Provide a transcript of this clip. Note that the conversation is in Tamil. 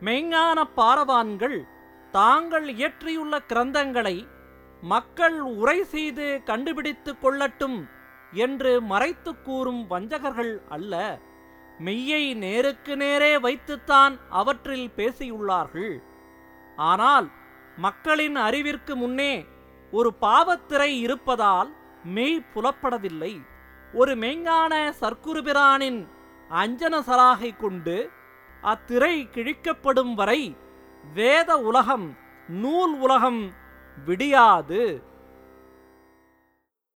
மெய்ஞான பாரவான்கள் தாங்கள் இயற்றியுள்ள கிரந்தங்களை மக்கள் உரை செய்து கண்டுபிடித்துக் கொள்ளட்டும் என்று மறைத்துக் கூறும் வஞ்சகர்கள் அல்ல மெய்யை நேருக்கு நேரே வைத்துத்தான் அவற்றில் பேசியுள்ளார்கள் ஆனால் மக்களின் அறிவிற்கு முன்னே ஒரு பாவத்திரை இருப்பதால் மெய் புலப்படவில்லை ஒரு மெய்ஞான சர்க்குருபிரானின் அஞ்சன சலாகை கொண்டு அத்திரை கிழிக்கப்படும் வரை வேத உலகம் நூல் உலகம் விடியாது